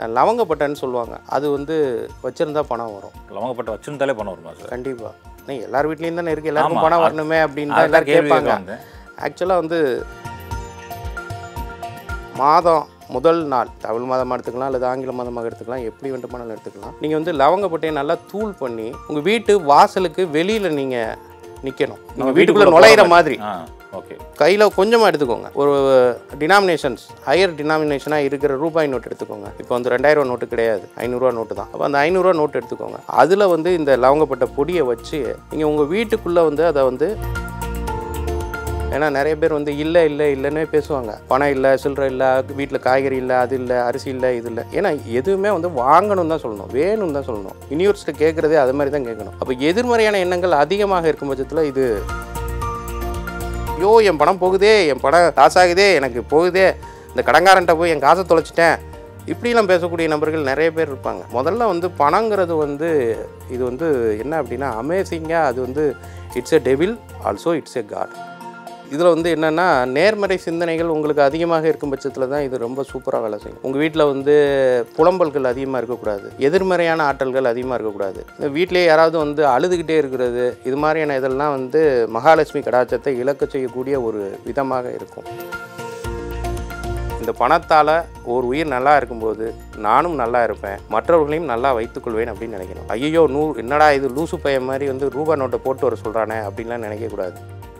அஹ் லவங்கப்பட்டைன்னு சொல்லுவாங்க அது வந்து வச்சுருந்தா பணம் வரும் லவங்கப்பட்ட வச்சிருந்தாலே பணம் வருமா சார் கண்டிப்பாக நீ எல்லார் வீட்லேயும் தானே இருக்குது எல்லாருக்கும் ஆமா. பணம் வரணுமே அப்படின்னு தான் அதுதான் எல்லாரும் கேள்வி கேட்பாங்க கேட்க வந்தேன். ஆக்சுவலாக வந்து மாதம் முதல் நாள் தமிழ் மாதமாக எடுத்துக்கலாம் அல்லது ஆங்கில மாதமாக எடுத்துக்கலாம் எப்படி வேண்டுமானாலும் எடுத்துக்கலாம் நீங்கள் வந்து லவங்கப்பட்டையை நல்லா தூள் பண்ணி உங்கள் வீட்டு வாசலுக்கு வெளியில் நீங்கள் நிற்கணும் நம்ம நீங்கள் வீட்டுக்குள்ளே போற நுழையிற மாதிரி ஆ ஓகே கையில் கொஞ்சமாக எடுத்துக்கோங்க ஒரு டினாமினேஷன்ஸ் ஹையர் டினாமினேஷனாக இருக்கிற ரூபாய் நோட் எடுத்துக்கோங்க இப்போ வந்து ரெண்டாயிரம் நோட்டு கிடையாது ஐநூறுரூவா நோட்டு தான் அப்போ அந்த ஐநூறுரூவா நோட்டு எடுத்துக்கோங்க அதில் வந்து இந்த லவங்கப்பட்ட பொடியை வச்சு நீங்கள் உங்கள் வீட்டுக்குள்ளே வந்து அதை வந்து ஏன்னா நிறைய பேர் வந்து இல்லை இல்லை இல்லைன்னே பேசுவாங்க பணம் இல்லை சில்லறை இல்லை வீட்டில் காய்கறி இல்லை அது இல்லை அரிசி இல்லை இது இல்லை ஏன்னா எதுவுமே வந்து வாங்கணும் தான் சொல்லணும் வேணும்னு தான் சொல்லணும் யூனிவர்ஸ்ட்டு கேட்குறதே அது மாதிரி தான் கேட்கணும் அப்போ எதிர்மறையான எண்ணங்கள் அதிகமாக இருக்கும் பட்சத்தில் இது ஐயோ என் பணம் போகுதே என் பணம் லாஸ் ஆகுதே எனக்கு போகுதே இந்த கடங்காரன்ட்ட போய் என் காசை தொலைச்சிட்டேன் இப்படிலாம் பேசக்கூடிய நபர்கள் நிறைய பேர் இருப்பாங்க முதல்ல வந்து பணங்கிறது வந்து இது வந்து என்ன அப்படின்னா அமேசிங்காக அது வந்து it's a devil also it's a god இதில் வந்து என்னென்னா நேர்மறை சிந்தனைகள் உங்களுக்கு அதிகமாக இருக்கும் பட்சத்தில் தான் இது ரொம்ப சூப்பராக வேலை செய்யும் உங்கள் வீட்டில் வந்து புலம்பல்கள் அதிகமாக இருக்கக்கூடாது எதிர்மறையான ஆற்றல்கள் அதிகமாக இருக்கக்கூடாது இந்த வீட்டிலே யாராவது வந்து அழுதுகிட்டே இருக்கிறது இது மாதிரியான இதெல்லாம் வந்து மகாலட்சுமி கடாச்சத்தை இழக்க செய்யக்கூடிய ஒரு விதமாக இருக்கும் இந்த பணத்தால் ஒரு உயிர் நல்லா இருக்கும்போது நானும் நல்லா இருப்பேன் மற்றவர்களையும் நல்லா வைத்துக்கொள்வேன் அப்படின்னு நினைக்கணும் ஐயோ நூ என்னடா இது லூசு பையன் மாதிரி வந்து ரூபா நோட்டை போட்டு வர சொல்கிறானே அப்படின்லாம் நினைக்கக்கூடாது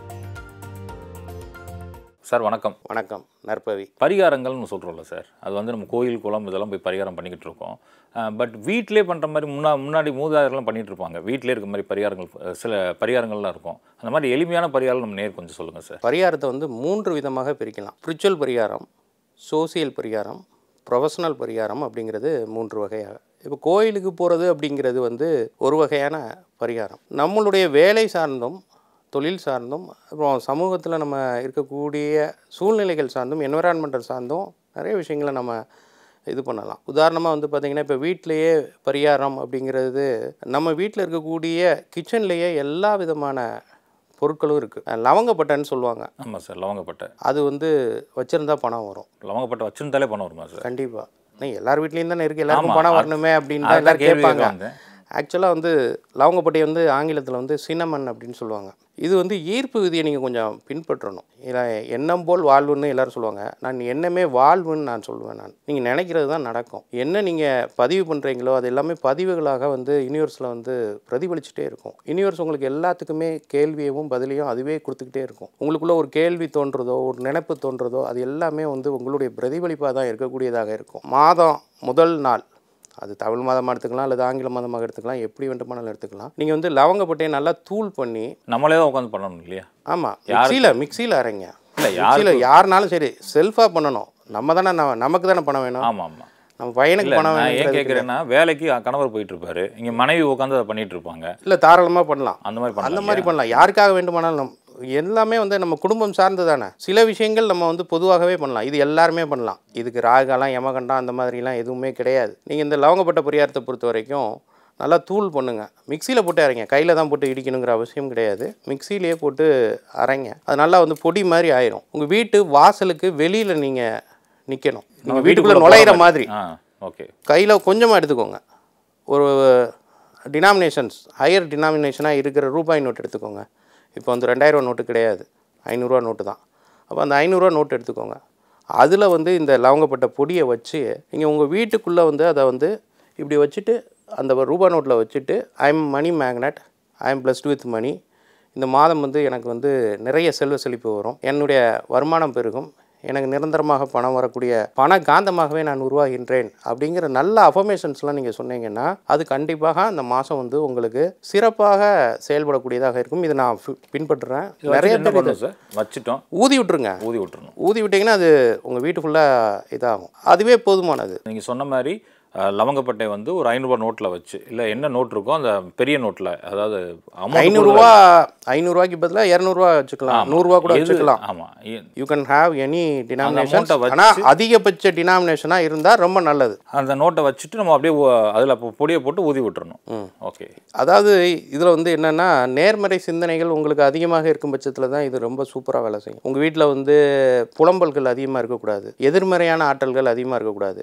சார் வணக்கம் வணக்கம் நற்பவி பரிகாரங்கள்னு சொல்கிறோம்ல சார் அது வந்து நம்ம கோயில் குளம் இதெல்லாம் போய் பரிகாரம் பண்ணிக்கிட்டு இருக்கோம் பட் வீட்டிலே பண்ணுற மாதிரி முன்னா முன்னாடி மூதாதையர்லாம் பண்ணிட்டு இருப்பாங்க வீட்டிலே இருக்க மாதிரி பரிகாரங்கள் அஹ், சில பரிகாரங்கள்லாம் இருக்கும் அந்த மாதிரி எளிமையான பரிகாரம் நம்ம நேர் கொஞ்சம் சொல்லுங்கள் சார் பரிகாரத்தை வந்து மூன்று விதமாக பிரிக்கலாம் ஸ்பிரிச்சுவல் பரிகாரம் சோசியல் பரிகாரம் ப்ரொஃபஷனல் பரிகாரம் அப்படிங்கிறது மூன்று வகையாக இப்போ கோயிலுக்கு போகிறது அப்படிங்கிறது வந்து ஒரு வகையான பரிகாரம் நம்மளுடைய வேலை சார்ந்தும் தொழில் சார்ந்தும் அப்புறம் சமூகத்தில் நம்ம இருக்கக்கூடிய சூழ்நிலைகள் சார்ந்தும் என்விரான்மெண்டல் சார்ந்தும் நிறைய விஷயங்களை நம்ம இது பண்ணலாம் உதாரணமாக வந்து பார்த்திங்கன்னா இப்போ வீட்டிலையே பரிகாரம் அப்படிங்கிறது நம்ம வீட்டில் இருக்கக்கூடிய கிச்சன்லேயே எல்லா விதமான பொருட்களும் இருக்குது லவங்கப்பட்டைன்னு சொல்லுவாங்க ஆமாம் சார் லவங்கப்பட்டை அது வந்து வச்சுருந்தா பணம் வரும் லவங்கப்பட்டை வச்சிருந்தாலே பணம் வருமா சார் கண்டிப்பாக நீ எல்லார் வீட்லேயும் தானே இருக்குது எல்லாருக்கும் ஆமா, பணம் அது- வரணுமே அப்படின்னு தான் அதுதான் எல்லாரும் கேள்வி கேட்பாங்க கேட்க வந்தேன். ஆக்சுவலாக வந்து லவங்கப்பட்டை வந்து ஆங்கிலத்தில் வந்து சினமன் அப்படின்னு சொல்லுவாங்க இது வந்து ஈர்ப்பு விதியை நீங்கள் கொஞ்சம் பின்பற்றணும் இல்லை எண்ணம் போல் வாழ்வுன்னு எல்லாரும் சொல்லுவாங்க நான் எண்ணமே வாழ்வுன்னு நான் சொல்லுவேன் நான் நீங்கள் நினைக்கிறது தான் நடக்கும் என்ன நீங்கள் பதிவு பண்ணுறீங்களோ அது எல்லாமே பதிவுகளாக வந்து யூனிவர்ஸில் வந்து பிரதிபலிச்சுட்டே இருக்கும் யூனிவர்ஸ் உங்களுக்கு எல்லாத்துக்குமே கேள்வியவும் பதிலையும் அதுவே கொடுத்துக்கிட்டே இருக்கும் உங்களுக்குள்ள ஒரு கேள்வி தோன்றதோ ஒரு நினைப்பு தோன்றதோ அது எல்லாமே வந்து உங்களுடைய பிரதிபலிப்பாக தான் இருக்கக்கூடியதாக இருக்கும் மாதம் முதல் நாள் அது தமிழ் மாதமாக எடுத்துக்கலாம் அல்லது ஆங்கில மாதமாக எடுத்துக்கலாம் எப்படி வேண்டுமானாலும் எடுத்துக்கலாம் நீங்கள் வந்து லவங்கப்பட்டையை நல்லா தூள் பண்ணி நம்மளே தான் உட்காந்து பண்ணணும் இல்லையா ஆமாம் மிக்சியில் மிக்சியில் அரைங்க இல்லை மிக்சியில் யாருனாலும் சரி செல்ஃபாக பண்ணணும் நம்ம தானே நம்ம நமக்கு தானே பணம் வேணும் ஆமாம் ஆமாம் நம்ம பையனுக்கு இல்லை பணம் நான் ஏன் வேணும் கேட்குறேன்னா வேலைக்கு கணவர் போயிட்டு இருப்பாரு இங்கே மனைவி உட்காந்து அதை பண்ணிட்டு இருப்பாங்க இல்லை தாராளமாக பண்ணலாம் அந்த மாதிரி அந்த பண்ணலாம் மாதிரி பண்ணலாம் யாருக்காக வேண்டுமானாலும் நம் எல்லாமே வந்து நம்ம குடும்பம் சார்ந்து தானே சில விஷயங்கள் நம்ம வந்து பொதுவாகவே பண்ணலாம் இது எல்லாருமே பண்ணலாம் இதுக்கு ராகாலாம் யமகண்டம் அந்த மாதிரிலாம் எதுவுமே கிடையாது நீங்கள் இந்த லவங்கப்பட்ட பரிகாரத்தை பொறுத்த வரைக்கும் நல்லா தூள் பண்ணுங்க மிக்சியில் போட்டு அரைங்க கையில் தான் போட்டு இடிக்கணுங்கிற அவசியம் கிடையாது மிக்சியிலேயே போட்டு அரைங்க அது நல்லா வந்து பொடி மாதிரி ஆயிரும் உங்கள் வீட்டு வாசலுக்கு வெளியில் நீங்கள் நிற்கணும் நீங்கள் வீட்டுக்குள்ளே நுழையிற மாதிரி ஆ ஓகே கையில் கொஞ்சமாக எடுத்துக்கோங்க ஒரு டினாமினேஷன்ஸ் ஹையர் டினாமினேஷனாக இருக்கிற ரூபாய் நோட் எடுத்துக்கோங்க இப்போ வந்து ரெண்டாயிரம் நோட்டு கிடையாது ஐநூறுரூவா நோட்டு தான் அப்போ அந்த ஐநூறுரூவா நோட்டு எடுத்துக்கோங்க அதில் வந்து இந்த லவங்கப்பட்ட பொடியை வச்சு நீங்கள் உங்கள் வீட்டுக்குள்ளே வந்து அதை வந்து இப்படி வச்சுட்டு அந்த ரூபா நோட்டில் வச்சுட்டு I am money magnet I am blessed with money இந்த மாதம் வந்து எனக்கு வந்து நிறைய செல்வ செழிப்பு வரும் என்னுடைய வருமானம் பெருகும் எனக்கு நிரந்தரமாக பணம் வரக்கூடிய பண காந்தமாகவே நான் உருவாகின்றேன் அப்படிங்கிற நல்ல அஃபர்மேஷன்ஸ்லாம் நீங்கள் சொன்னீங்கன்னா அது கண்டிப்பாக அந்த மாதம் வந்து உங்களுக்கு சிறப்பாக செயல்படக்கூடியதாக இருக்கும் இதை நான் ஃபி- பின்பற்றுறேன் நிறைய என்ன பேர் இதை பண்ணணும் சார் வச்சுட்டோம் ஊதி விட்டுருங்க ஊதி விட்டுறணும் ஊதி விட்டிங்கன்னா அது உங்கள் வீட்டு ஃபுல்லாக இதாகும் அதுவே போதுமானது நீங்கள் சொன்ன மாதிரி அஹ், லவங்கப்பட்டை வந்து ஒரு ஐநூறுரூவா நோட்டில் வச்சு இல்லை என்ன நோட் இருக்கோ அந்த பெரிய நோட்டில் அதாவது amount ஐநூறுரூவா ஐநூறுரூவாய்க்கு பதிலாக இரநூறுவா வச்சுக்கலாம் நூறுரூவா கூட எது- வச்சுக்கலாம் ஆமா இ- you can have any denomination amount-அ வச்சு- ஆனால் அதிகபட்ச டினாமினேஷனாக இருந்தால் ரொம்ப நல்லது அந்த நோட்டை வச்சுட்டு நம்ம அப்படியே அதில் பொடியை போட்டு ஊதி விட்டுறணும் ஓகே அதாவது இதில் வந்து என்னென்னா நேர்மறை சிந்தனைகள் உங்களுக்கு அதிகமாக இருக்கும் பட்சத்தில் தான் இது ரொம்ப சூப்பராக வேலை செய்யும் உங்கள் வீட்டில் வந்து புலம்பல்கள் அதிகமாக இருக்கக்கூடாது எதிர்மறையான ஆற்றல்கள் அதிகமாக இருக்கக்கூடாது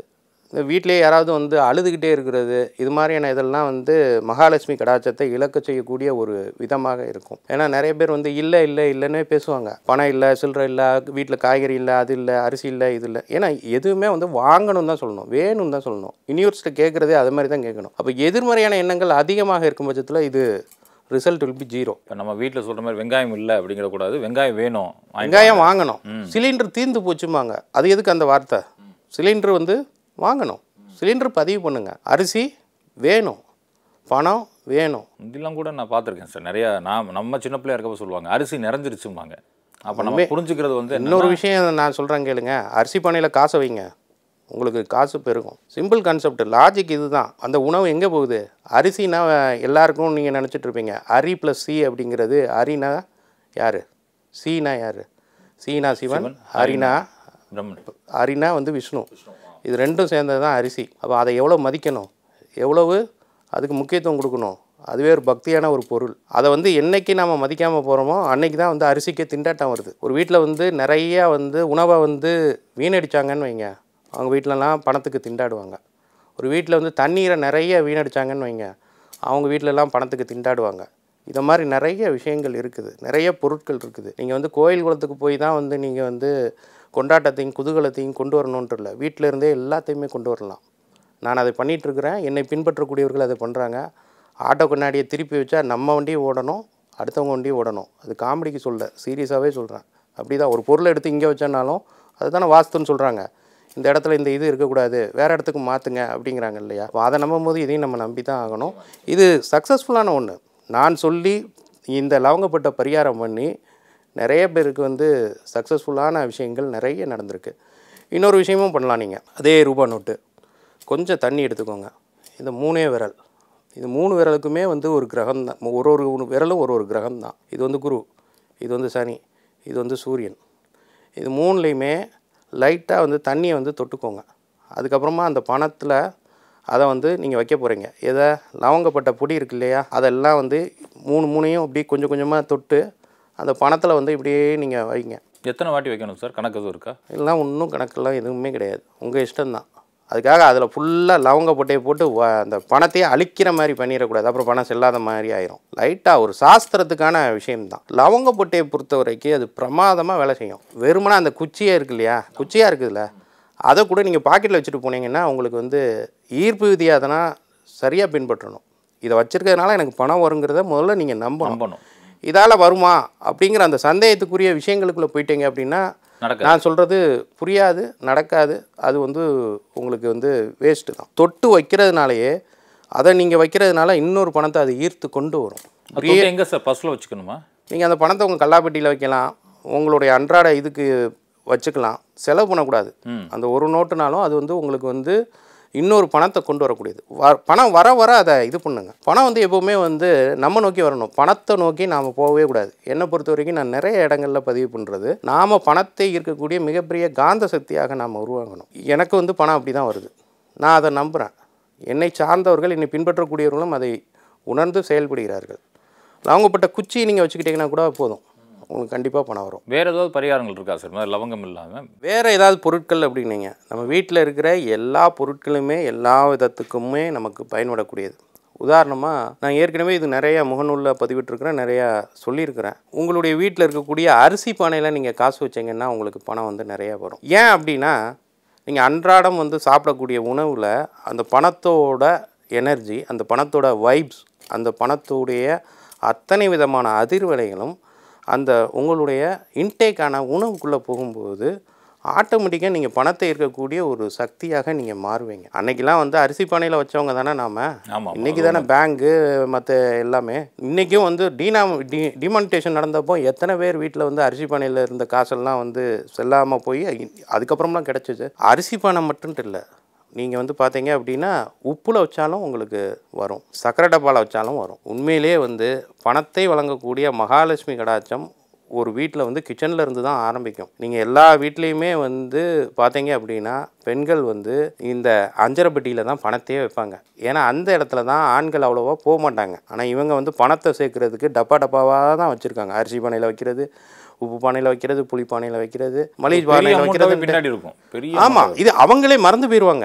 இந்த வீட்டிலேயே யாராவது வந்து அழுதுகிட்டே இருக்கிறது இது மாதிரியான இதெல்லாம் வந்து மகாலட்சுமி கடாச்சத்தை இழக்க செய்யக்கூடிய ஒரு விதமாக இருக்கும் ஏன்னா நிறைய பேர் வந்து இல்லை இல்லை இல்லைன்னே பேசுவாங்க பணம் இல்லை சில்லறை இல்லை வீட்டில் காய்கறி இல்லை அது இல்லை அரிசி இல்லை இது இல்லை ஏன்னா எதுவுமே வந்து வாங்கணும் தான் சொல்லணும் வேணும்னு தான் சொல்லணும் யூனிவர்ஸ்ட்டை கேட்குறதே அது மாதிரி தான் கேட்கணும் அப்போ எதிர்மறையான எண்ணங்கள் அதிகமாக இருக்கும் பட்சத்தில் இது ரிசல்ட் வில் பி ஜீரோ இப்போ நம்ம வீட்டில் சொல்கிற மாதிரி வெங்காயம் இல்லை அப்படிங்கிறக்கூடாது வெங்காயம் வேணும் வாங்கிட்டு வெங்காயம் வாங்கணும் சிலிண்டர் தீர்ந்து போச்சுமாங்க அது எதுக்கு அந்த வார்த்தை சிலிண்டர் வந்து வாங்கணும் சிலிண்டர் பதிவு பண்ணுங்க அரிசி வேணும் பணம் வேணும் இதெல்லாம் கூட நான் பார்த்துருக்கேன் சார் நிறைய நான் நம்ம சின்ன பிள்ளையா இருக்கப்ப சொல்லுவாங்க அரிசி நிறைஞ்சிருச்சும்பாங்க அப்போ நம்ம புரிஞ்சுக்கிறது வந்து இன்னொரு விஷயம் நான் சொல்கிறேன் கேளுங்க அரிசி பானையில் காசை வைங்க உங்களுக்கு காசு பெருகும் சிம்பிள் கான்செப்ட் லாஜிக் இதுதான் அந்த உணவு எங்கே போகுது அரிசினா எல்லாருக்கும் நீங்கள் நினச்சிட்டு இருப்பீங்க அரி ப்ளஸ் சி அப்படிங்கிறது அரினா யார் சீனா யார் சீனா சிவன் அரினா பிரம்மன் அரினா வந்து விஷ்ணு இது ரெண்டும் சேர்ந்தது தான் அரிசி அப்போ அதை எவ்வளோ மதிக்கணும் எவ்வளவு அதுக்கு முக்கியத்துவம் கொடுக்கணும் அதுவே ஒரு பக்தியான ஒரு பொருள் அதை வந்து என்னைக்கு நம்ம மதிக்காமல் போகிறோமோ அன்னைக்கு தான் வந்து அரிசிக்கே திண்டாட்டம் வருது ஒரு வீட்டில் வந்து நிறையா வந்து உணவை வந்து வீணடிச்சாங்கன்னு வைங்க அவங்க வீட்டிலலாம் பணத்துக்கு திண்டாடுவாங்க ஒரு வீட்டில் வந்து தண்ணீரை நிறைய வீணடிச்சாங்கன்னு வைங்க அவங்க வீட்டிலலாம் பணத்துக்கு திண்டாடுவாங்க இதை மாதிரி நிறைய விஷயங்கள் இருக்குது நிறைய பொருட்கள் இருக்குது நீங்கள் வந்து கோயில் குளத்துக்கு போய் தான் வந்து நீங்கள் வந்து கொண்டாட்டத்தையும் குதூகலத்தையும் கொண்டு வரணுன்ட்டு இல்லை வீட்டில் இருந்தே எல்லாத்தையுமே கொண்டு வரலாம் நான் அதை பண்ணிட்டு இருக்கிறேன் என்னை பின்பற்றக்கூடியவர்கள் அதை பண்ணுறாங்க ஆட்டோ கண்ணாடியை திருப்பி வச்சா நம்ம வண்டியும் ஓடணும் அடுத்தவங்க வண்டியும் ஓடணும் அது காமெடிக்கு சொல்ல சீரியஸாகவே சொல்கிறேன் அப்படி தான் ஒரு பொருளை எடுத்து இங்கே வச்சனாலும் அதுதானே வாஸ்துன்னு சொல்கிறாங்க இந்த இடத்துல இந்த இது இருக்கக்கூடாது வேறு இடத்துக்கு மாற்றுங்க அப்படிங்கிறாங்க இல்லையா அப்போ அதை நம்பும் போது இதையும் நம்ம நம்பி தான் ஆகணும் இது சக்ஸஸ்ஃபுல்லான ஒன்று நான் சொல்லி இந்த லவங்கப்பட்ட பரிகாரம் பண்ணி நிறைய பேருக்கு வந்து சக்ஸஸ்ஃபுல்லான விஷயங்கள் நிறைய நடந்திருக்கு இன்னொரு விஷயமும் பண்ணலாம் நீங்கள் அதே ரூபா நோட்டு கொஞ்சம் தண்ணி எடுத்துக்கோங்க இந்த மூணே விரல் இது மூணு விரலுக்குமே வந்து ஒரு கிரகம் தான் ஒரு ஒரு விரலும் ஒரு ஒரு கிரகம் தான் இது வந்து குரு இது வந்து சனி இது வந்து சூரியன் இது மூணுலேயுமே லைட்டாக வந்து தண்ணியை வந்து தொட்டுக்கோங்க அதுக்கப்புறமா அந்த பணத்தில் அதை வந்து நீங்கள் வைக்க போகிறீங்க எதை லவங்கப்பட்ட பொடி இருக்கு இல்லையா அதெல்லாம் வந்து மூணு மூணையும் இப்படி கொஞ்சம் கொஞ்சமாக தொட்டு அந்த பணத்தில் வந்து இப்படியே நீங்கள் வைங்க எத்தனை வாட்டி வைக்கணும் சார் கணக்கு எதுவும் இருக்கா இதெல்லாம் ஒன்றும் கணக்கெல்லாம் எதுவுமே கிடையாது உங்கள் இஷ்டம்தான் அதுக்காக அதில் ஃபுல்லாக லவங்க பொட்டையை போட்டு வ- அந்த பணத்தையே அழிக்கிற மாதிரி பண்ணிடக்கூடாது அப்புறம் பணம் செல்லாத மாதிரி ஆயிரும் லைட்டாக ஒரு சாஸ்திரத்துக்கான விஷயம்தான் லவங்க பொட்டையை பொறுத்த வரைக்கும் அது பிரமாதமாக வேலை செய்யும் வெறுமனே அந்த குச்சியே இருக்கு இல்லையா குச்சியாக இருக்குதுல்ல அதை கூட நீங்கள் பாக்கெட்டில் வச்சுட்டு போனீங்கன்னா உங்களுக்கு வந்து ஈர்ப்பு விதியை அதனால் சரியாக பின்பற்றணும் இதை வச்சிருக்கிறதுனால எனக்கு பணம் வருங்கிறத முதல்ல நீங்கள் நம்பணும் நம்பணும் இதால் வருமா அப்படிங்கிற அந்த சந்தேகத்துக்குரிய விஷயங்களுக்குள்ளே போயிட்டீங்க அப்படின்னா நடக்காது நான் சொல்கிறது புரியாது நடக்காது அது வந்து உங்களுக்கு வந்து வேஸ்ட்டு தான் தொட்டு வைக்கிறதுனாலயே அதை நீங்கள் வைக்கிறதுனால இன்னொரு பணத்தை அது ஈர்த்து கொண்டு வரும் அது தொட்டு எங்க சார் பஸ்ஸில் வச்சுக்கணுமா நீங்கள் அந்த பணத்தை உங்கள் கல்லாப்பெட்டியில் வைக்கலாம் உங்களுடைய அன்றாட இதுக்கு வச்சுக்கலாம் செலவு பண்ணக்கூடாது ம். அந்த ஒரு நோட்டுனாலும் அது வந்து உங்களுக்கு வந்து இன்னொரு பணத்தை கொண்டு வரக்கூடியது வ பணம் வர வர அதை இது பண்ணுங்க பணம் வந்து எப்போவுமே வந்து நம்ம நோக்கி வரணும் பணத்தை நோக்கி நாம் போகவே கூடாது என்னை பொறுத்த வரைக்கும் நான் நிறைய இடங்களில் பதிவு பண்ணுறது நாம் பணத்தை இருக்கக்கூடிய மிகப்பெரிய காந்த சக்தியாக நாம் உருவாகணும் எனக்கு வந்து பணம் அப்படி தான் வருது நான் அதை நம்புகிறேன் என்னை சார்ந்தவர்கள் என்னை பின்பற்றக்கூடியவர்களும் அதை உணர்ந்து செயல்படுகிறார்கள் லவங்கப்பட்ட குச்சி நீங்கள் வச்சுக்கிட்டீங்கன்னா கூட போதும் உங்களுக்கு கண்டிப்பாக பணம் வரும் வேற ஏதாவது பரிகாரங்கள் இருக்கா சார் மாதிரி லவங்கம் இல்லாமல் வேறு ஏதாவது பொருட்கள் அப்படின்னீங்க நம்ம வீட்டில் இருக்கிற எல்லா பொருட்களுமே எல்லா விதத்துக்குமே நமக்கு பயன்படக்கூடியது உதாரணமாக நான் ஏற்கனவே இது நிறையா முகநூலில் பதிவிட்டிருக்கிறேன் நிறையா சொல்லியிருக்கிறேன் உங்களுடைய வீட்டில் இருக்கக்கூடிய அரிசி பானையில் நீங்கள் காசு வச்சீங்கன்னா உங்களுக்கு பணம் வந்து நிறையா வரும் ஏன் அப்படின்னா நீங்கள் அன்றாடம் வந்து சாப்பிடக்கூடிய உணவில் அந்த பணத்தோட எனர்ஜி அந்த பணத்தோட வைப்ஸ் அந்த பணத்துடைய அத்தனை விதமான அதிர்வலைகளும் அந்த உங்களுடைய இன்டேக்கான உணவுக்குள்ளே போகும்போது ஆட்டோமேட்டிக்காக நீங்கள் பணத்தை இருக்கக்கூடிய ஒரு சக்தியாக நீங்கள் மாறுவீங்க அன்னைக்கெல்லாம் வந்து அரிசி பானையில் வச்சவங்க தானே நாம ஆமாம் இன்றைக்கி தானே பேங்கு மற்ற எல்லாமே இன்றைக்கும் வந்து டீனா டி டிமானிட்டேஷன் நடந்தப்போ எத்தனை பேர் வீட்டில் வந்து அரிசி பானையில் இருந்த காசெல்லாம் வந்து செல்லாமல் போய் அதுக்கப்புறம்லாம் கிடச்சிச்சு அரிசி பானை மட்டும்ட்டு இல்லை நீங்கள் வந்து பார்த்தீங்க அப்படின்னா உப்பில் வச்சாலும் உங்களுக்கு வரும் சக்கரை டப்பாவில் வச்சாலும் வரும் உண்மையிலேயே வந்து பணத்தை வழங்கக்கூடிய மகாலட்சுமி கடாச்சம் ஒரு வீட்டில் வந்து கிச்சனில் இருந்து தான் ஆரம்பிக்கும் நீங்கள் எல்லா வீட்லேயுமே வந்து பார்த்தீங்க அப்படின்னா பெண்கள் வந்து இந்த அஞ்சரை பெட்டியில் தான் பணத்தையே வைப்பாங்க ஏன்னா அந்த இடத்துல தான் ஆண்கள் அவ்வளோவா போக மாட்டாங்க ஆனால் இவங்க வந்து பணத்தை சேர்க்கறதுக்கு டப்பா டப்பாவாக தான் வச்சுருக்காங்க அரிசி பானையில் வைக்கிறது உப்பு பானையில் வைக்கிறது புளி பானையில் வைக்கிறது மளிகை பெரிய பானையில் அமௌண்ட்டாகவே வைக்கிறது பின்னாடி இருக்கும் பெரிய ஆமாம் இது அவங்களே மறந்து போயிடுவாங்க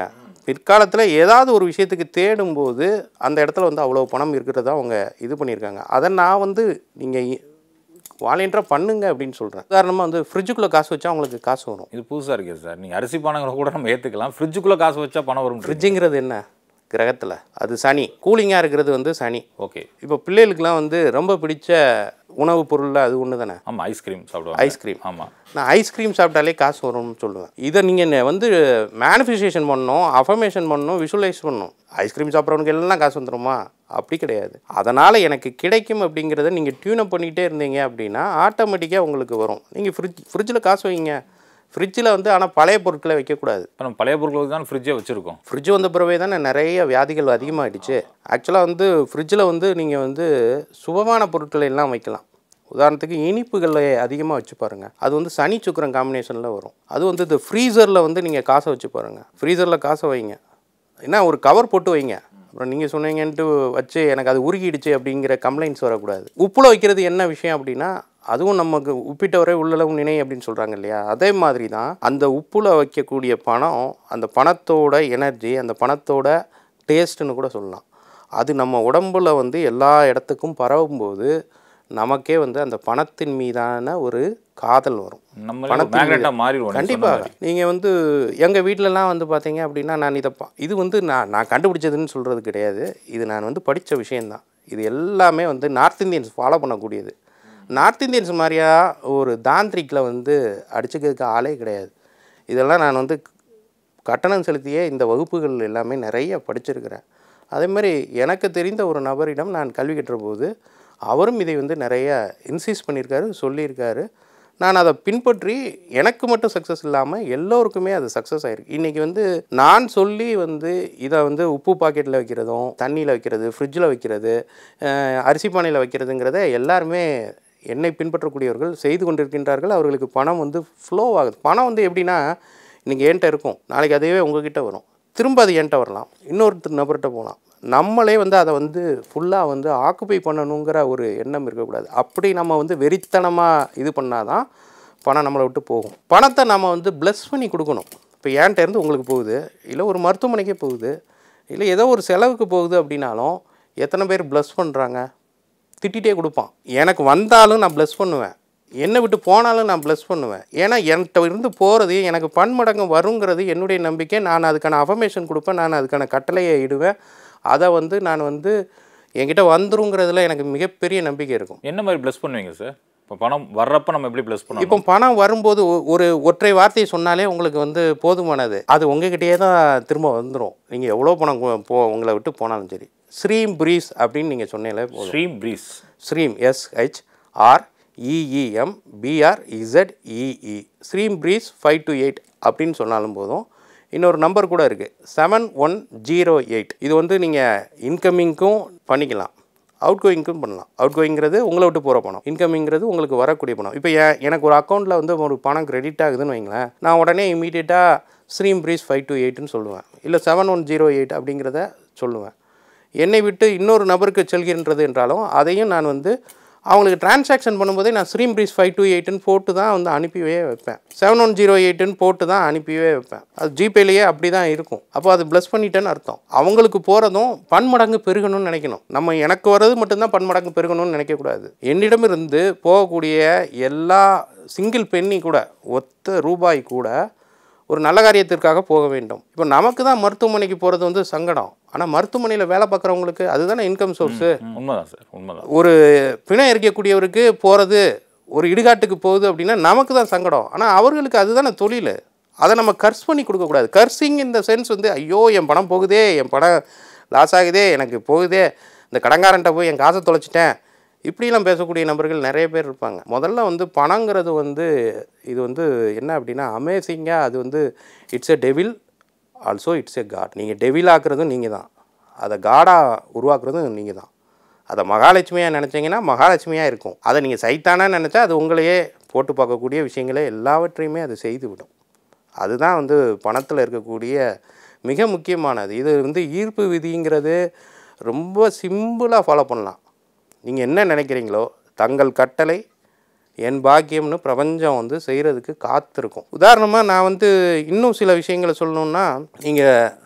பிற்காலத்தில் ஏதாவது ஒரு விஷயத்துக்கு தேடும்போது அந்த இடத்துல வந்து அவ்வளோ பணம் இருக்கிறதா அவங்க இது பண்ணியிருக்காங்க அதை நான் வந்து நீங்கள் வாலண்டியராக பண்ணுங்க அப்படின்னு சொல்கிறேன் உதாரணமாக வந்து ஃப்ரிட்ஜுக்குள்ளே காசு வச்சா அவங்களுக்கு காசு வரும் இது புதுசாக இருக்கே சார் நீங்கள் அரிசி பானங்களை கூட நம்ம ஏற்றுக்கலாம் ஃப்ரிட்ஜுக்குள்ளே காசு வச்சா பணம் வரும் ஃப்ரிட்ஜுங்கிறது என்ன கிரகத்தில் அது சனி கூலிங்காக இருக்கிறது வந்து சனி ஓகே இப்போ பிள்ளைகளுக்கெல்லாம் வந்து ரொம்ப பிடிச்ச உணவுப் பொருளில் அது ஒன்று தானே ஆமாம் ஐஸ்கிரீம் சாப்பிடுவாங்க ஐஸ்கிரீம் ஆமாம் நான் ஐஸ்கிரீம் சாப்பிட்டாலே காசு வரும்னு சொல்லுவேன் இதை நீங்கள் வந்து மேனிஃபெஸ்டேஷன் பண்ணணும் அஃபர்மேஷன் பண்ணணும் விஷுவலைஸ் பண்ணணும் ஐஸ்கிரீம் சாப்பிட்றவனுக்கு எல்லாம் காசு வந்துருமா அப்படி கிடையாது அதனால் எனக்கு கிடைக்கும் அப்படிங்கிறத நீங்கள் டியூனப் பண்ணிக்கிட்டே இருந்தீங்க அப்படின்னா ஆட்டோமேட்டிக்காக உங்களுக்கு வரும் நீங்கள் ஃப்ரிட்ஜ் ஃப்ரிட்ஜில் காசு வைங்க ஃப்ரிட்ஜில் வந்து ஆனால் பழைய பொருட்களை வைக்கக்கூடாது இப்போ நம்ம பழைய பொருட்களுக்கு தான் ஃப்ரிட்ஜே வச்சுருக்கோம் ஃப்ரிட்ஜ் வந்த பிறவே தானே நிறைய வியாதிகள் அதிகமாகிடுச்சு ஆக்சுவலாக வந்து ஃப்ரிட்ஜில் வந்து நீங்கள் வந்து சுபமான பொருட்களை எல்லாம் வைக்கலாம் உதாரணத்துக்கு இனிப்புகளை அதிகமாக வச்சு பாருங்கள் அது வந்து சனி சுக்கரன் காம்பினேஷனில் வரும் அது வந்து இந்த ஃப்ரீசரில் வந்து நீங்கள் காசை வச்சு பாருங்கள் ஃப்ரீசரில் காசை வைங்க என்ன ஒரு கவர் போட்டு வைங்க அப்புறம் நீங்கள் சொன்னீங்கன்ட்டு வச்சு எனக்கு அது உருகிடுச்சு அப்படிங்கிற கம்ப்ளைண்ட்ஸ் வரக்கூடாது உப்புல வைக்கிறது என்ன விஷயம் அப்படின்னா அதுவும் நமக்கு உப்பிட்டவரை உள்ளளவு நினை அப்படின்னு சொல்கிறாங்க இல்லையா அதே மாதிரி தான் அந்த உப்புல வைக்கக்கூடிய பணம் அந்த பணத்தோட எனர்ஜி அந்த பணத்தோட டேஸ்ட்டுன்னு கூட சொல்லலாம் அது நம்ம உடம்புல வந்து எல்லா இடத்துக்கும் பரவும்போது நமக்கே வந்து அந்த பணத்தின் மீதான ஒரு காதல் வரும் நம்ம பணத்தின் மேக்னெட்டாக மாறிடுவோம் நீங்க சொன்ன கண்டிப்பாக மாதிரி. நீங்கள் வந்து எங்கள் வீட்டிலலாம் வந்து பார்த்தீங்க அப்படின்னா நான் இதை பா- இது வந்து நான் நான் கண்டுபிடிச்சதுன்னு சொல்கிறது கிடையாது இது நான் வந்து படித்த விஷயந்தான் இது எல்லாமே வந்து நார்த் இந்தியன்ஸ் ஃபாலோ பண்ணக்கூடியது நார்த் இந்தியன்ஸ் மாதிரியா ஒரு தாந்திரிக்கில் வந்து அடிச்சுக்கிறதுக்கு ஆளே கிடையாது இதெல்லாம் நான் வந்து கட்டணம் செலுத்தியே இந்த வகுப்புகள் எல்லாமே நிறைய படிச்சிருக்கிறேன் அதே மாதிரி எனக்கு தெரிந்த ஒரு நபரிடம் நான் கல்வி கற்ற போது அவரும் இதை வந்து நிறைய இன்சிஸ்ட் பண்ணியிருக்காரு சொல்லியிருக்காரு நான் அதை பின்பற்றி எனக்கு மட்டும் சக்ஸஸ் இல்லாமல் எல்லோருக்குமே அது சக்ஸஸ் ஆயிருக்கு இன்றைக்கி வந்து நான் சொல்லி வந்து இதை வந்து உப்பு பாக்கெட்டில் வைக்கிறதும் தண்ணியில் வைக்கிறது ஃப்ரிட்ஜில் வைக்கிறது அஹ், அரிசி பானையில் வைக்கிறதுங்கிறத எல்லாருமே என்னை பின்பற்றக்கூடியவர்கள் செய்து கொண்டிருக்கின்றார்கள் அவர்களுக்கு பணம் வந்து ஃப்ளோ ஆகுது பணம் வந்து எப்படின்னா இன்றைக்கி என்கிட்ட இருக்கும் நாளைக்கு அதுவே உங்ககிட்ட வரும் திரும்ப அது என்கிட்ட வரலாம் இன்னொருத்தர் நபர்கிட்ட போகலாம் நம்மளே வந்து அதை வந்து ஃபுல்லாக வந்து ஆக்குப்பை பண்ணணுங்கிற ஒரு எண்ணம் இருக்கக்கூடாது அப்படி நம்ம வந்து வெறித்தனமாக இது பண்ணாதான் பணம் நம்மளை விட்டு போகும் பணத்தை நம்ம வந்து ப்ளஸ் பண்ணி கொடுக்கணும் இப்போ என்கிட்ட இருந்து உங்களுக்கு போகுது இல்லை ஒரு மருத்துவமனைக்கே போகுது இல்லை ஏதோ ஒரு செலவுக்கு போகுது அப்படின்னாலும் எத்தனை பேர் ப்ளஸ் பண்ணுறாங்க திட்டிகிட்டே கொடுப்பான் எனக்கு வந்தாலும் நான் ப்ளஸ் பண்ணுவேன் என்னை விட்டு போனாலும் நான் ப்ளஸ் பண்ணுவேன் ஏன்னா என்கிட்ட இருந்து போகிறது எனக்கு பன்மடங்கு வருங்கிறது என்னுடைய நம்பிக்கை நான் அதுக்கான அஃபர்மேஷன் கொடுப்பேன் நான் அதுக்கான கட்டளையை இடுவேன் அதை வந்து நான் வந்து என்கிட்ட வந்துருங்கிறதுல எனக்கு மிகப்பெரிய நம்பிக்கை இருக்கும் என்ன மாதிரி ப்ளஸ் பண்ணுவீங்க சார் இப்போ பணம் வர்றப்ப நம்ம எப்படி ப்ளஸ் பண்ணுவோம் இப்போ பணம் வரும்போது ஒ- ஒரு ஒற்றை வார்த்தையை சொன்னாலே உங்களுக்கு வந்து போதுமானது அது உங்ககிட்டயே தான் திரும்ப வந்துடும் நீங்கள் எவ்வளோ பணம் கு- போ உங்களை விட்டு போனாலும் சரி ஸ்ரீம் ப்ரீஸ் அப்படின்னு நீங்கள் சொன்னீங்களே போதும் ஸ்ட்ரீம் ப்ரீஸ் ஸ்ரீம் S H R E E M B R Z E E ஸ்ரீம் ப்ரீஸ் ஃபைவ் டு எயிட் அப்படின்னு சொன்னாலும் போதும் இன்னொரு நம்பர் கூட இருக்குது செவன் ஒன் ஜீரோ எயிட் இது வந்து நீங்கள் இன்கமிங்க்கும் பண்ணிக்கலாம் அவுட் கோயிங்க்கும் பண்ணலாம் அவுட் கோயிங்கிறது உங்களை விட்டு போகிற பணம் இன்கமிங்கிறது உங்களுக்கு வரக்கூடிய பணம் இப்போ எ- எனக்கு ஒரு அக்கௌண்ட்டில் வந்து ஒரு பணம் கிரெடிட் ஆகுதுன்னு வைங்களேன் நான் உடனே இமீடியட்டாக ஸ்ட்ரீம் ப்ரீஸ் ஃபைவ் டு எயிட்னு சொல்லுவேன் இல்லை செவன் ஒன் ஜீரோ எயிட் அப்படிங்கிறத சொல்லுவேன் என்னை விட்டு இன்னொரு நபருக்கு செல்கின்றது என்றாலும் அதையும் நான் வந்து அவங்களுக்கு டிரான்சாக்ஷன் பண்ணும்போதே நான் ஸ்ட்ரீம் ப்ரீஸ் ஃபைவ் டூ எயிட்டுன்னு போட்டு தான் வந்து அனுப்பிவே வைப்பேன் செவன் ஒன் ஜீரோ எயிட்டுன்னு போட்டு தான் அனுப்பிவே வைப்பேன் அது ஜிபேலேயே அப்படி தான் இருக்கும் அப்போ அது ப்ளஸ் பண்ணிட்டேன்னு அர்த்தம் அவங்களுக்கு போகிறதும் பன்மடங்கு பெருகணும்னு நினைக்கணும் நம்ம எனக்கு வர்றது மட்டும்தான் பன்மடங்கு பெருகணும்னு நினைக்கக்கூடாது என்னிடமிருந்து போகக்கூடிய எல்லா சிங்கிள் பென்னி கூட ஒத்த ரூபாய் கூட ஒரு நல்ல காரியத்திற்காக போக வேண்டும் இப்போ நமக்கு தான் மருத்துவமனைக்கு போகிறது வந்து சங்கடம் ஆனால் மருத்துவமனையில் வேலை பார்க்குறவங்களுக்கு அதுதானே இன்கம் சோர்ஸு உண்மைதான் சார் உண்மைதான் ஒரு பிணம் எரிக்கக்கூடியவருக்கு போகிறது ஒரு இடுகாட்டுக்கு போகுது அப்படின்னா நமக்கு தான் சங்கடம் ஆனால் அவர்களுக்கு அதுதானே தொழில் அதை நம்ம கர்ஸ் பண்ணி கொடுக்கக்கூடாது கர்சிங் இந்த சென்ஸ் வந்து ஐயோ என் பணம் போகுதே என் பணம் லாஸ் ஆகுதே எனக்கு போகுதே இந்த கடங்காரன்ட்ட போய் என் காசை தொலைச்சிட்டேன் இப்படிலாம் பேசக்கூடிய நபர்கள் நிறைய பேர் இருப்பாங்க முதல்ல வந்து பணங்கிறது வந்து இது வந்து என்ன அப்படின்னா அமேசிங்காக அது வந்து it's a devil also it's a god நீங்கள் டெவில் ஆக்குறதும் நீங்கள் தான் அதை காடாக உருவாக்குறதும் நீங்கள் தான் அதை மகாலட்சுமியாக நினச்சிங்கன்னா மகாலட்சுமியாக இருக்கும் அதை நீங்கள் சைத்தானா நினச்சா அது உங்களையே போட்டு பார்க்கக்கூடிய விஷயங்களே எல்லாவற்றையுமே அது செய்து விடும் அதுதான் வந்து பணத்தில் இருக்கக்கூடிய மிக முக்கியமானது இது வந்து ஈர்ப்பு விதிங்கிறது ரொம்ப சிம்பிளாக ஃபாலோ பண்ணலாம் நீங்கள் என்ன நினைக்கிறீங்களோ தங்கள் கட்டளை என் பாக்கியம்னு பிரபஞ்சம் வந்து செய்கிறதுக்கு காத்திருக்கும் உதாரணமாக நான் வந்து இன்னும் சில விஷயங்களை சொல்லணுன்னா நீங்கள்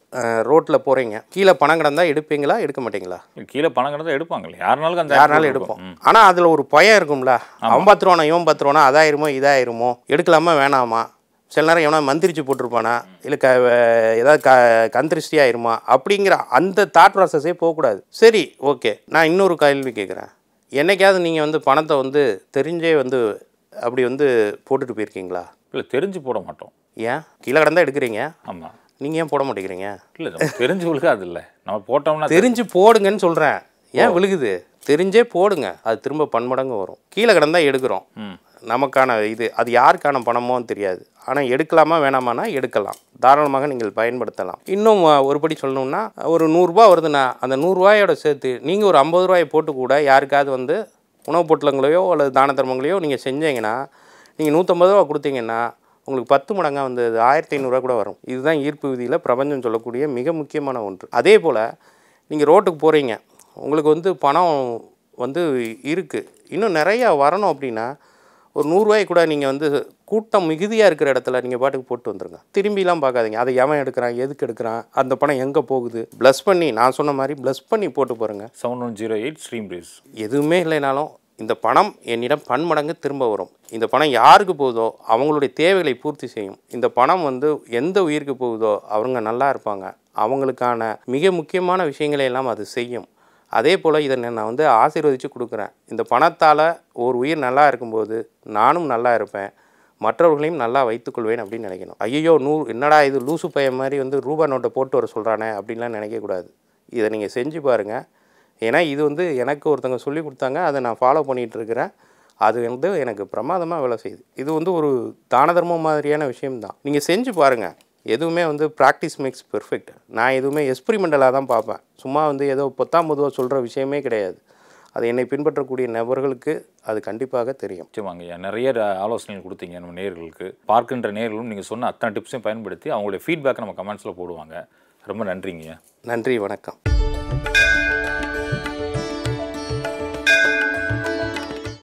ரோட்டில் போகிறீங்க கீழே பணம் கிடந்தா எடுப்பீங்களா எடுக்க மாட்டீங்களா கீழே பணம் கிடந்தா எடுப்பாங்கல்ல யாருனாலும் அந்த யாருனாலும் attitude எடுப்போம் இருக்கும். ஆனால் அதில் ஒரு பயம் இருக்கும்ல அவன் பத்து ரூபானா இவன் பத்து ரூபானா அதாயிருமோ இதாயிருமோ எடுக்கலாமா வேணாமா சில நேரம் எவனா மந்திரிச்சு போட்டிருப்பானா இல்லை க வே- ஏதாவது க கந்திருஷ்டி ஆயிருமா அப்படிங்கிற அந்த தாட் ப்ராசஸே போகக்கூடாது சரி ஓகே நான் இன்னொரு கேள்வி கேட்குறேன் என்னைக்காவது நீங்கள் வந்து பணத்தை வந்து தெரிஞ்சே வந்து அப்படி வந்து போட்டுட்டு போயிருக்கீங்களா இல்லை தெரிஞ்சு போட மாட்டோம் ஏன் கீழே கிடந்தா எடுக்கிறீங்க ஆமாம் நீங்கள் ஏன் போட மாட்டேங்கிறீங்க இல்லை நம்ம தெரிஞ்சு விழுகாது இல்லை நம்ம போட்டோம்னா தெரிஞ்சு போடுங்கன்னு சொல்கிறேன் ஏன் விழுகுது தெரிஞ்சே போடுங்க அது திரும்ப பன்மடங்கு வரும் கீழே கிடந்தா எடுக்கிறோம் ம் நமக்கான இது அது யாருக்கான பணமோன்னு தெரியாது ஆனால் எடுக்கலாமா வேணாமானா எடுக்கலாம் தாராளமாக நீங்கள் பயன்படுத்தலாம் இன்னும் அஹ், ஒருபடி சொல்லணும்னா ஒரு நூறுரூவா வருதுன்னா அந்த நூறுரூவாயோட சேர்த்து நீங்கள் ஒரு ஐம்பது ரூபாயை போட்டு கூட யாருக்காவது வந்து உணவுப் பொட்டலங்களையோ அல்லது தான தர்மங்களையோ நீங்கள் செஞ்சீங்கன்னா நீங்கள் நூற்றம்பது ரூபா கொடுத்தீங்கன்னா உங்களுக்கு பத்து மடங்காக வந்து அது ஆயிரத்தி ஐநூறுரூவா கூட வரும் இதுதான் ஈர்ப்பு விதியில் பிரபஞ்சம் சொல்லக்கூடிய மிக முக்கியமான ஒன்று அதே போல் நீங்கள் ரோட்டுக்கு போகிறீங்க உங்களுக்கு வந்து பணம் வந்து இருக்குது இன்னும் நிறையா வரணும் அப்படின்னா ஒரு நூறுரூவாய் கூட நீங்கள் வந்து கூட்டம் மிகுதியாக இருக்கிற இடத்துல நீங்கள் பாட்டுக்கு போட்டு வந்துருங்க திரும்பிலாம் பார்க்காதீங்க அதை எவன் எடுக்கிறான் எதுக்கு எடுக்கிறான் அந்த பணம் எங்கே போகுது ப்ளஸ் பண்ணி நான் சொன்ன மாதிரி ப்ளஸ் பண்ணி போட்டு பாருங்க செவன் ஒன் ஜீரோ எயிட் ஸ்ட்ரீம் ரேஸ் எதுவுமே இல்லைனாலும் இந்த பணம் என்னிடம் பன்மடங்கு திரும்ப வரும் இந்த பணம் யாருக்கு போகுதோ அவங்களுடைய தேவைகளை பூர்த்தி செய்யும் இந்த பணம் வந்து எந்த உயிருக்கு போகுதோ அவங்க நல்லா இருப்பாங்க அவங்களுக்கான மிக முக்கியமான விஷயங்களை எல்லாம் அது செய்யும் அதே போல் இதை நான் வந்து ஆசீர்வதித்து கொடுக்குறேன் இந்த பணத்தால் ஒரு உயிர் நல்லா இருக்கும்போது நானும் நல்லா இருப்பேன் மற்றவர்களையும் நல்லா வைத்துக்கொள்வேன் அப்படின்னு நினைக்கணும் ஐயோ நூ என்னடா இது லூசு பையன் மாதிரி வந்து ரூபா நோட்டை போட்டு வர சொல்கிறானே அப்படின்லாம் நினைக்கக்கூடாது இதை நீங்கள் செஞ்சு பாருங்கள் ஏன்னா இது வந்து எனக்கு ஒருத்தவங்க சொல்லி கொடுத்தாங்க அதை நான் ஃபாலோ பண்ணிகிட்டு இருக்கிறேன் அது வந்து எனக்கு பிரமாதமாக வேலை செய்யுது இது வந்து ஒரு தான தர்மம் மாதிரியான விஷயம்தான் நீங்கள் செஞ்சு பாருங்கள் எதுவுமே வந்து ப்ராக்டிஸ் மேக்ஸ் பெர்ஃபெக்ட் நான் எதுவுமே எக்ஸ்பிரிமெண்டலாக தான் பார்ப்பேன் சும்மா வந்து ஏதோ பொத்தாம் பொதுவாக சொல்கிற விஷயமே கிடையாது அது என்னை பின்பற்றக்கூடிய நபர்களுக்கு அது கண்டிப்பாக தெரியும் நிச்சயமாங்க ஐயா நிறைய ர- ஆலோசனைகள் கொடுத்தீங்க நம்ம நேயர்களுக்கு பார்க்கின்ற நேயர்களும் நீங்கள் சொன்ன அத்தனை டிப்ஸையும் பயன்படுத்தி அவங்களுடைய ஃபீட்பேக்கை நம்ம கமெண்ட்ஸில் போடுவாங்க ரொம்ப நன்றிங்க ஐயா நன்றி வணக்கம்